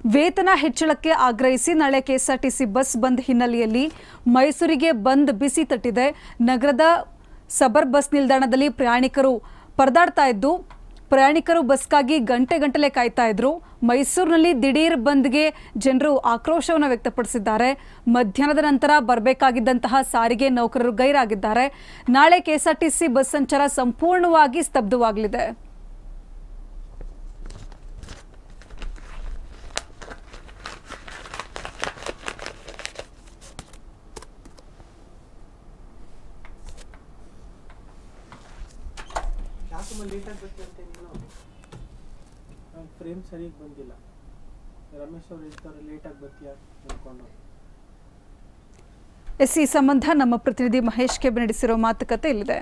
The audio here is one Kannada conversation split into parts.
ವೇತನ ಹೆಚ್ಚಳಕ್ಕೆ ಆಗ್ರಹಿಸಿ ನಾಳೆ ಕೆಎಸ್ಆರ್ಟಿಸಿ ಬಸ್ ಬಂದ್ ಹಿನ್ನೆಲೆಯಲ್ಲಿ ಮೈಸೂರಿಗೆ ಬಂದ್ ಬಿಸಿ ತಟ್ಟಿದೆ ನಗರದ ಸಬರ್ ಬಸ್ ನಿಲ್ದಾಣದಲ್ಲಿ ಪ್ರಯಾಣಿಕರು ಪರದಾಡ್ತಾ ಇದ್ದು ಪ್ರಯಾಣಿಕರು ಬಸ್ಗಾಗಿ ಗಂಟೆ ಗಂಟಲೆ ಕಾಯ್ತಾ ಇದ್ರು ಮೈಸೂರಿನಲ್ಲಿ ದಿಢೀರ್ ಬಂದ್ಗೆ ಜನರು ಆಕ್ರೋಶವನ್ನು ವ್ಯಕ್ತಪಡಿಸಿದ್ದಾರೆ ಮಧ್ಯಾಹ್ನದ ನಂತರ ಬರಬೇಕಾಗಿದ್ದಂತಹ ಸಾರಿಗೆ ನೌಕರರು ಗೈರಾಗಿದ್ದಾರೆ ನಾಳೆ ಕೆಎಸ್ಆರ್ಟಿಸಿ ಬಸ್ ಸಂಚಾರ ಸಂಪೂರ್ಣವಾಗಿ ಸ್ತಬ್ಧವಾಗಲಿದೆ ಯಾಕಮ್ಮ ಲೇಟಾಗಿ ಬರ್ತೀಯ ಅಂತ ನೀನು ಫ್ರೇಮ್ ಸರಿಯಾಗಿ ಬಂದಿಲ್ಲ ರಮೇಶ್ ಅವ್ರು ಹೇಳ್ತಾರೆ ಲೇಟಾಗಿ ಬರ್ತೀಯ ಅಂದ್ಕೊಂಡು ಎಸ್ ಈ ಸಂಬಂಧ ನಮ್ಮ ಪ್ರತಿನಿಧಿ ಮಹೇಶ್ ಕೆಬ್ ನಡೆಸಿರೋ ಮಾತುಕತೆ ಇಲ್ಲಿದೆ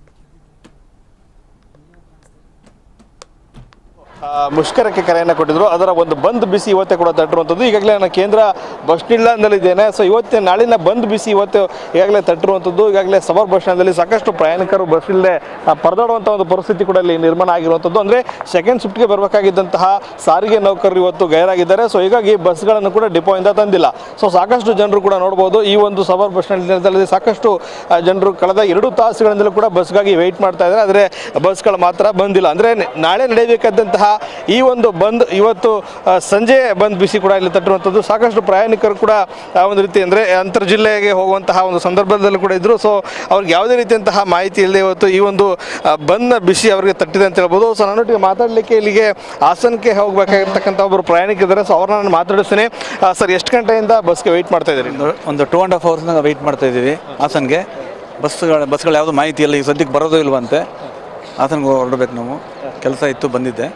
ಆ, ಮುಷ್ಕರಕ್ಕೆ ಕರೆಯನ್ನು ಕೊಟ್ಟಿದ್ರು ಅದರ ಒಂದು ಬಂದ್ ಬಿಸಿ ಇವತ್ತೇ ಕೂಡ ತಟ್ಟಿರುವಂಥದ್ದು ಈಗಾಗಲೇ ನಾನು ಕೇಂದ್ರ ಬಸ್ ನಿಲ್ದಾಣದಲ್ಲಿದ್ದೇನೆ ಸೊ ಇವತ್ತೇ ನಾಳಿನ ಬಂದ್ ಬಿಸಿ ಇವತ್ತು ಈಗಾಗಲೇ ತಟ್ಟಿರುವಂಥದ್ದು ಈಗಾಗಲೇ ಸಬರ್ ಬಸ್ ಸ್ಟ್ಯಾಂಡಲ್ಲಿ ಸಾಕಷ್ಟು ಪ್ರಯಾಣಿಕರು ಬಸ್ ಇಲ್ಲದೆ ಪರದಾಡುವಂಥ ಒಂದು ಪರಿಸ್ಥಿತಿ ಕೂಡ ಇಲ್ಲಿ ನಿರ್ಮಾಣ ಆಗಿರುವಂಥದ್ದು ಅಂದರೆ ಸೆಕೆಂಡ್ ಶಿಫ್ಟ್ಗೆ ಬರಬೇಕಾಗಿದ್ದಂತಹ ಸಾರಿಗೆ ನೌಕರರು ಇವತ್ತು ಗೈರಾಗಿದ್ದಾರೆ ಸೊ ಹೀಗಾಗಿ ಬಸ್ಗಳನ್ನು ಕೂಡ ಡಿಪೋಯಿಂದ ತಂದಿಲ್ಲ ಸೊ ಸಾಕಷ್ಟು ಜನರು ಕೂಡ ನೋಡ್ಬೋದು ಈ ಒಂದು ಸಬರ್ ಬಸ್ ಸ್ಟ್ಯಾಂಡ್ ನಿಲ್ದಾಣದಲ್ಲಿ ಸಾಕಷ್ಟು ಆ, ಜನರು ಕಳೆದ ಎರಡು ತಾಸುಗಳಿಂದಲೂ ಕೂಡ ಬಸ್ಗಾಗಿ ವೆಯ್ಟ್ ಮಾಡ್ತಾ ಇದ್ದಾರೆ ಆದರೆ ಬಸ್ಗಳು ಮಾತ್ರ ಬಂದಿಲ್ಲ ಅಂದರೆ ನಾಳೆ ನಡೆಯಬೇಕಾದಂತಹ ಈ ಒಂದು ಬಂದ್ ಇವತ್ತು ಆ, ಸಂಜೆ ಬಂದ್ ಬಿಸಿ ಕೂಡ ಇಲ್ಲಿ ತಟ್ಟಿರುವಂಥದ್ದು ಸಾಕಷ್ಟು ಪ್ರಯಾಣಿಕರು ಕೂಡ ಆ ಒಂದು ರೀತಿ ಅಂದರೆ ಅಂತರ್ ಜಿಲ್ಲೆಗೆ ಹೋಗುವಂತಹ ಒಂದು ಸಂದರ್ಭದಲ್ಲಿ ಕೂಡ ಇದ್ದರು ಸೊ ಅವ್ರಿಗೆ ಯಾವುದೇ ರೀತಿಯಂತಹ ಮಾಹಿತಿ ಇಲ್ಲದೆ ಇವತ್ತು ಈ ಒಂದು ಆ, ಬಂದ್ನ ಬಿಸಿ ಅವರಿಗೆ ತಟ್ಟಿದೆ ಅಂತ ಹೇಳ್ಬೋದು ಸೊ ನನ್ನೊಟ್ಟಿಗೆ ಮಾತಾಡಲಿಕ್ಕೆ ಇಲ್ಲಿಗೆ ಹಾಸನಕ್ಕೆ ಹೋಗಬೇಕಾಗಿರ್ತಕ್ಕಂಥ ಒಬ್ಬರು ಪ್ರಯಾಣಿಕರಿದ್ದಾರೆ ಸೊ ಅವ್ರನ್ನ ನಾನು ಮಾತಾಡಿಸ್ತೀನಿ ಆ, ಸರ್ ಎಷ್ಟು ಗಂಟೆಯಿಂದ ಬಸ್ಗೆ ವೆಯ್ಟ್ ಮಾಡ್ತಾ ಇದ್ದೀರಿ ಒಂದು ಒಂದು ಟೂ ಆ್ಯಂಡ್ ಹಾಫ್ ಅವರ್ಸ್ನಾಗ ವೆಯ್ಟ್ ಮಾಡ್ತಾ ಇದ್ದೀವಿ ಹಾಸನ್ಗೆ ಬಸ್ಗಳು ಬಸ್ಗಳು ಯಾವುದು ಮಾಹಿತಿ ಇಲ್ಲ ಈಗ ಸದ್ಯಕ್ಕೆ ಬರೋದು ಇಲ್ವಂತೆ ಹಾಸನ್ಗೆ ಹೊರಡ್ಬೇಕು ನಾವು ಕೆಲಸ ಇತ್ತು ಬಂದಿದ್ದೆ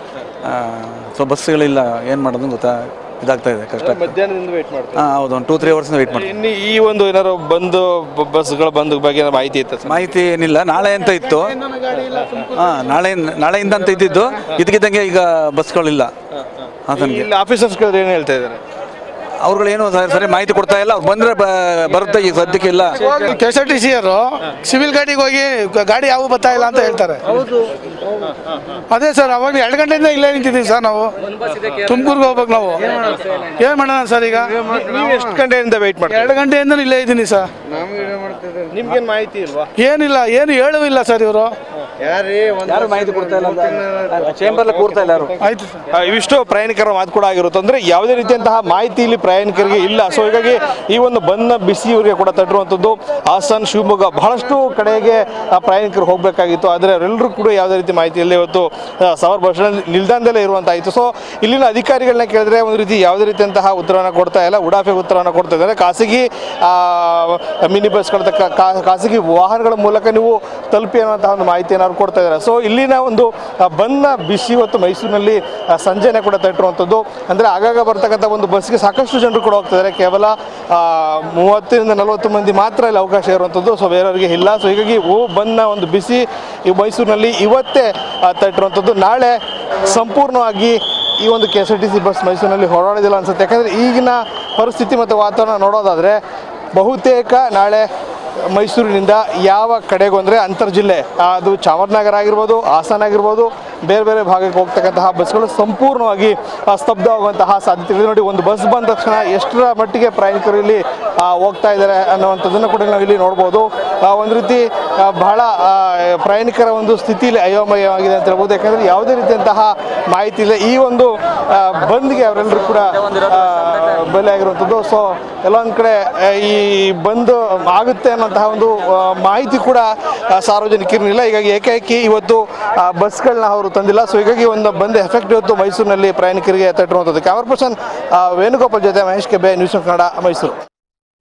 ಸೊ ಬಸ್ಗಳಿಲ್ಲ ಏನು ಮಾಡೋದು ಗೊತ್ತಾ ಇದಾಗ್ತಾ ಇದೆ ಕಷ್ಟ ಮಧ್ಯಾಹ್ನದಿಂದ ವೆಯ್ಟ್ ಮಾಡ್ತಾ ಹಾಂ ಹೌದು ಒಂದು ಟೂ ತ್ರೀ ಅವರ್ಸ್ನ ವೆಯ್ಟ್ ಮಾಡ್ತೀವಿ ಇನ್ನು ಈ ಒಂದು ಏನಾದ್ರು ಬಂದು ಬ- ಬಸ್ಗಳ ಬಂದ್ ಬಗ್ಗೆ ಏನಾದ್ರು ಮಾಹಿತಿ ಇತ್ತು ಸರ್ ಮಾಹಿತಿ ಏನಿಲ್ಲ ನಾಳೆ ಅಂತ ಇತ್ತು ಹಾಂ ನಾಳೆ ನಾಳೆಯಿಂದ ಅಂತ ಇದ್ದಿದ್ದು ಇದಕ್ಕಿದ್ದಂಗೆ ಈಗ ಬಸ್ಗಳಿಲ್ಲ ಹಾಸನ್ಗೆ ಇಲ್ಲಿ ಆಫೀಸರ್ಸ್ ಏನು ಹೇಳ್ತಾ ಇದ್ದಾರೆ ಅವ್ರುಗಳೇನು ಸ- ಸರಿ ಮಾಹಿತಿ ಕೊಡ್ತಾ ಇಲ್ಲ ಅವ್ರು ಬಂದರೆ ಬರುತ್ತೆ ಈಗ ಸದ್ಯಕ್ಕೆ ಇಲ್ಲ K S R T C ಅವರು ಸಿವಿಲ್ ಗಾಡಿಗೆ ಹೋಗಿ ಗ- ಗಾಡಿ ಯಾವ ಬರ್ತಾ ಇಲ್ಲ ಅಂತ ಹೇಳ್ತಾರೆ ಅದೇ ಸರ್ ಅವಾಗ ಎರಡು ಗಂಟೆಯಿಂದ ಇಲ್ಲೇ ನಿಂತಿದ್ದೀವಿ ಸರ್ ನಾವು ತುಮಕೂರ್ಗೆ ಹೋಗ್ಬೇಕು ನಾವು ಏನು ಮಾಡೋಣ ಸರ್ ಈಗ ನೀವು ಎಷ್ಟು ಗಂಟೆಯಿಂದ ವೆಯ್ಟ್ ಮಾಡ್ತೀರಿ ಎರಡು ಗಂಟೆಯಿಂದ ಇಲ್ಲೇ ಇದ್ದೀನಿ ಸರ್ ನಿಮ್ಗೇನು ಮಾಹಿತಿ ಇಲ್ವಾ ಏನಿಲ್ಲ ಏನು ಹೇಳೂ ಇಲ್ಲ ಸರ್ ಇವರು ಯಾರು ಮಾಹಿತಿ ಕೊಡ್ತಾ ಇಲ್ಲ ಚೇಂಬರ್ಲಿ ಕೂರ್ತಾ ಇಲ್ಲ ಯಾರು ಆಯ್ತು ಸರ್ ಆ, ಇವಿಷ್ಟು ಪ್ರಯಾಣಿಕರ ಮಾತು ಕೂಡ ಆಗಿರುತ್ತೆ ಅಂದ್ರೆ ಯಾವುದೇ ರೀತಿಯಂತಹ ಮಾಹಿತಿ ಇಲ್ಲಿ ಪ್ರಯಾಣಿಕರಿಗೆ ಇಲ್ಲ ಸೊ ಹೀಗಾಗಿ ಈ ಒಂದು ಬಂದ್ನ ಬಿಸಿ ಇವರಿಗೆ ಕೂಡ ತಟ್ಟಿರುವಂಥದ್ದು ಹಾಸನ್ ಶಿವಮೊಗ್ಗ ಬಹಳಷ್ಟು ಕಡೆಗೆ ಆ, ಪ್ರಯಾಣಿಕರು ಹೋಗಬೇಕಾಗಿತ್ತು ಆದರೆ ಅವರೆಲ್ಲರೂ ಕೂಡ ಯಾವುದೇ ರೀತಿ ಮಾಹಿತಿ ಇಲ್ಲದೆ ಇವತ್ತು ಆ, ಸವರ್ ಬಸ್ ಸ್ಟ್ಯಾಂಡ್ ನಿಲ್ದಾಣದಲ್ಲೇ ಇರುವಂತಾಯಿತು ಸೊ ಇಲ್ಲಿನ ಅಧಿಕಾರಿಗಳನ್ನ ಕೇಳಿದ್ರೆ ಒಂದು ರೀತಿ ಯಾವುದೇ ರೀತಿಯಂತಹ ಉತ್ತರವನ್ನು ಕೊಡ್ತಾ ಇಲ್ಲ ಉಡಾಫೆ ಉತ್ತರವನ್ನು ಕೊಡ್ತಾ ಇದ್ದಾರೆ ಖಾಸಗಿ ಆ, ಮಿನಿ ಬಸ್ಗಳ ತಕ್ಕ ಕಾ- ಖಾಸಗಿ ವಾಹನಗಳ ಮೂಲಕ ನೀವು ತಲುಪಿ ಅನ್ನುವಂತಹ ಒಂದು ಮಾಹಿತಿ ಏನಾದ್ರು ಕೊಡ್ತಾ ಇದ್ದಾರೆ ಸೊ ಇಲ್ಲಿನ ಒಂದು ಆ, ಬಂದ್ನ ಬಿಸಿ ಇವತ್ತು ಮೈಸೂರಿನಲ್ಲಿ ಆ, ಸಂಜೆನೆ ಕೂಡ ತಟ್ಟಿರುವಂಥದ್ದು ಅಂದರೆ ಆಗಾಗ ಬರ್ತಕ್ಕಂಥ ಒಂದು ಬಸ್ಗೆ ಸಾಕಷ್ಟು ಜನರು ಕೂಡ ಹೋಗ್ತಿದ್ದಾರೆ ಕೇವಲ ಆ, ಮೂವತ್ತರಿಂದ ನಲವತ್ತು ಮಂದಿ ಮಾತ್ರ ಇಲ್ಲಿ ಅವಕಾಶ ಇರುವಂಥದ್ದು ಸೊ ಬೇರೆಯವರಿಗೆ ಇಲ್ಲ ಸೊ ಹೀಗಾಗಿ ಓ ಬಂದ್ನ ಒಂದು ಬಿಸಿ ಈ ಮೈಸೂರಿನಲ್ಲಿ ಇವತ್ತೇ ಆ, ತಟ್ಟಿರುವಂಥದ್ದು ನಾಳೆ ಸಂಪೂರ್ಣವಾಗಿ ಈ ಒಂದು K S R T C bus ಮೈಸೂರಿನಲ್ಲಿ ಹೊರಡೋದಿಲ್ಲ ಅನ್ಸುತ್ತೆ ಯಾಕಂದರೆ ಈಗಿನ ಪರಿಸ್ಥಿತಿ ಮತ್ತು ವಾತಾವರಣ ನೋಡೋದಾದರೆ ಬಹುತೇಕ ನಾಳೆ ಮೈಸೂರಿನಿಂದ ಯಾವ ಕಡೆಗೂ ಅಂದರೆ ಅಂತರ್ ಜಿಲ್ಲೆ ಆ, ಅದು ಚಾಮರಾಜನಗರ ಆಗಿರ್ಬೋದು ಹಾಸನ ಆಗಿರ್ಬೋದು ಬೇರೆ ಬೇರೆ ಭಾಗಕ್ಕೆ ಹೋಗ್ತಕ್ಕಂತಹ ಬಸ್ಗಳು ಸಂಪೂರ್ಣವಾಗಿ ಆ, ಸ್ತಬ್ಧವಾಗುವಂತಹ ಸಾಧ್ಯತೆಗಳಿದೆ ನೋಡಿ ಒಂದು ಬಸ್ ಬಂದ ತಕ್ಷಣ ಎಷ್ಟರ ಮಟ್ಟಿಗೆ ಪ್ರಯಾಣಿಕರು ಇಲ್ಲಿ ಆ, ಹೋಗ್ತಾ ಇದ್ದಾರೆ ಅನ್ನುವಂಥದ್ದನ್ನು ಕೂಡ ನಾವು ಇಲ್ಲಿ ನೋಡ್ಬೋದು ಆ, ಒಂದು ರೀತಿ ಆ, ಬಹಳ ಆ, ಪ್ರಯಾಣಿಕರ ಒಂದು ಸ್ಥಿತಿಲಿ ಅಯೋಮಯವಾಗಿದೆ ಅಂತ ಹೇಳ್ಬೋದು ಯಾಕಂದರೆ ಯಾವುದೇ ರೀತಿಯಂತಹ ಮಾಹಿತಿ ಇಲ್ಲ ಈ ಒಂದು ಆ, ಬಂದ್ಗೆ ಅವರೆಲ್ಲರೂ ಕೂಡ ಆ, ಬಲಿಯಾಗಿರುವಂಥದ್ದು ಸೊ ಎಲ್ಲೊಂದು ಕಡೆ ಆ, ಈ ಬಂದ್ ಆಗುತ್ತೆ ಅನ್ನೋಂತಹ ಒಂದು ಆ, ಮಾಹಿತಿ ಕೂಡ ಆ, ಸಾರ್ವಜನಿಕರಿಗಿಲ್ಲ ಹೀಗಾಗಿ ಏಕಾಏಕಿ ಇವತ್ತು ಆ, ಬಸ್ಗಳನ್ನ ಅವರು ತಂದಿಲ್ಲ ಸೊ ಹೀಗಾಗಿ ಒಂದು ಬಂದ್ ಎಫೆಕ್ಟ್ ಇವತ್ತು ಮೈಸೂರಿನಲ್ಲಿ ಪ್ರಯಾಣಿಕರಿಗೆ ತಟ್ಟಿರುವಂಥದ್ದು ಕ್ಯಾಮರಾ ಪರ್ಸನ್ ವೇಣುಗೋಪಾಲ್ ಜೊತೆ ಮಹೇಶ್ ಕೆಬೆ ನ್ಯೂಸ್ ಕನ್ನಡ ಮೈಸೂರು